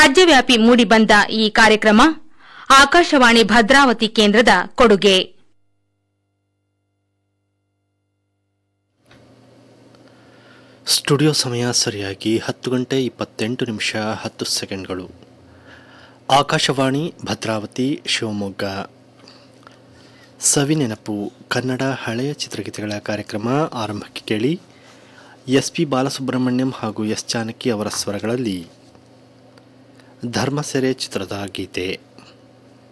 ರಾಜ್ಯವ್ಯಾಪಿ ಮೂಡಿಬಂದ ಈ ಕಾರ್ಯಕ್ರಮ ಆಕಾಶವಾಣಿ ಭದ್ರಾವತಿ ಕೇಂದ್ರದ ಕೊಡುಗೆ ಸ್ಟುಡಿಯೋ ಸಮಯ ಸರಿಯಾಗಿ ಹತ್ತು ಗಂಟೆ ಇಪ್ಪತ್ತೆಂಟು ನಿಮಿಷ ಹತ್ತು ಸೆಕೆಂಡ್ಗಳು ಆಕಾಶವಾಣಿ ಭದ್ರಾವತಿ ಶಿವಮೊಗ್ಗ ಸವಿನೆನಪು ಕನ್ನಡ ಹಳೆಯ ಚಿತ್ರಗೀತೆಗಳ ಕಾರ್ಯಕ್ರಮ ಆರಂಭಕ್ಕೆ ಕೇಳಿ ಎಸ್ ಪಿ ಬಾಲಸುಬ್ರಹ್ಮಣ್ಯಂ ಹಾಗೂ ಎಸ್ ಜಾನಕಿ ಅವರ ಸ್ವರಗಳಲ್ಲಿ ಧರ್ಮಸೆರೆ ಚಿತ್ರದ ಗೀತೆ